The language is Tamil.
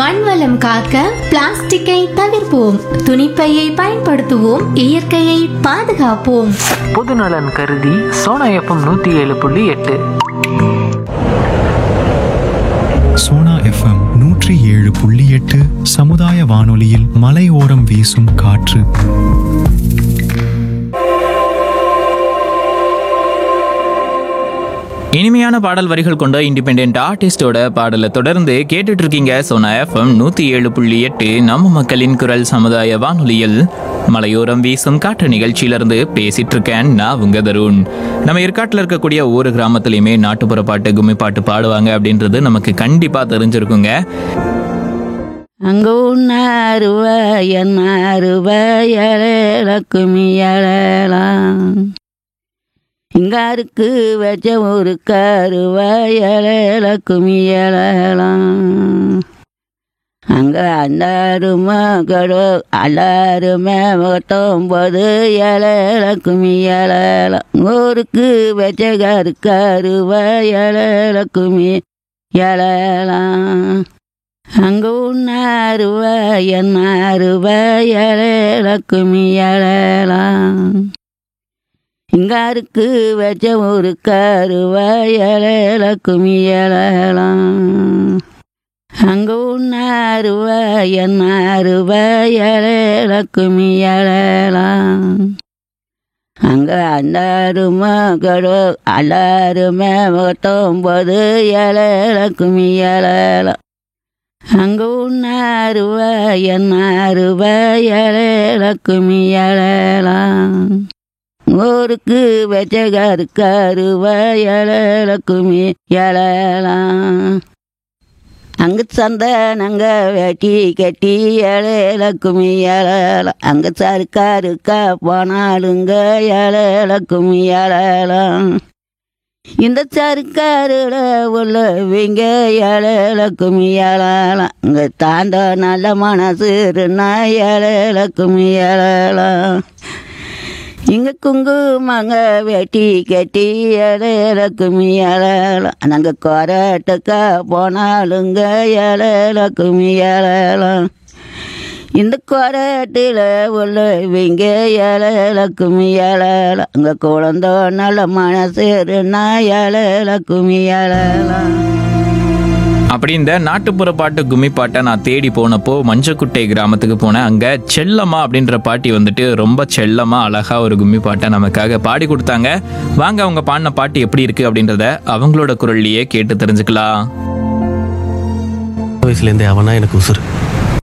மண் வளம் காக்க பிளாஸ்டிக்கை தவிர்ப்போம் துணிப்பையை பயன்படுத்துவோம் இயற்கையை பாதுகாப்போம் பொதுநலன் கருதி சோனா எஃப்எம் நூற்றி ஏழு புள்ளி எட்டு சோனா எஃப்எம் நூற்றி ஏழு புள்ளி எட்டு சமுதாய வானொலியில் மலையோரம் வீசும் காற்று இனிமையான பாடல் வரிகள் கொண்ட இண்டிபெண்ட் ஆர்டிஸ்டோட பாடலை தொடர்ந்து கேட்டுட்டு இருக்கீங்க சோனா எஃப்எம் நூத்தி ஏழு புள்ளி எட்டு நம்ம மக்களின் குரல் சமுதாய வானொலியில் மலையோரம் வீசும் காற்று நிகழ்ச்சியிலிருந்து பேசிட்டு இருக்கேன் நான் உங்க தருண் நம்ம ஏற்காட்டில் இருக்கக்கூடிய ஒவ்வொரு கிராமத்துலையுமே நாட்டுப்புற பாட்டு கும்மி பாட்டு பாடுவாங்க அப்படின்றது நமக்கு கண்டிப்பா தெரிஞ்சிருக்குங்க அங்க உன்னாருவ என்னாருவ எழக்குமி எழலாம் இங்காருக்கு வச்ச ஒரு கருவ எழக்குமி எழலாம் அங்க அல்லாருமா கடோ அல்லாருமே பத்தொம்பது எழக்குமி எழலாம் ஊருக்கு வச்ச கரு கருவ எழக்குமி எழலாம் அங்க உன்னாருவ என்னாருவ எழக்குமி எழலாம் இங்காருக்கு வச்ச ஒரு கருவ எழக்குமி எழலாம் அங்க உன்னாருவ என்னாருவ எழக்குமி எழலாம் அங்க அல்லாருமா கடோ அல்லாருமே பத்தொம்பது எழக்குமி எழலாம் அங்க உன்னாருவ என்னாருவ எழக்குமி எழலாம் ஊருக்கு வச்ச கரு கருவ எழக்குமி எழலாம் அங்க சந்தனங்க வெட்டி கட்டி எழக்குமி எழலாம் அங்க சருக்காருக்கா போனாலுங்க எழக்குமி எழலாம் இந்த சருக்காருல உள்ளவங்க ஏழலக்கும் ஏழலாம் இங்கே தாண்ட நல்ல மனசுனா ஏழலக்கும் ஏழலாம் இங்கே குங்குமங்க வெட்டி கட்டி ஏழலக்கும் ஏழலாம் நாங்கள் கொரட்டுக்கா போனாலுங்க ஏழலக்கும் ஏழலாம் இந்த கொரட்டில் உள்ளவங்க ஏழலக்கும் ஏழலாம் அங்கே குழந்த நல்ல மனசுனா ஏழலக்கும் ஏழலாம் அப்படி இந்த நாட்டுப்புற பாட்டு கும்மி பாட்டை நான் தேடி போனப்போ மஞ்சக்குட்டை கிராமத்துக்கு போனேன் அங்கே செல்லம்மா அப்படின்ற பாட்டி வந்துட்டு ரொம்ப செல்லமா அழகா ஒரு கும்மி பாட்டை நமக்காக பாடி கொடுத்தாங்க வாங்க அவங்க பாடின பாட்டு எப்படி இருக்கு அப்படின்றத அவங்களோட குரல்லையே கேட்டு தெரிஞ்சுக்கலாம் வயசுலேருந்தே அவனா எனக்கு உசுறு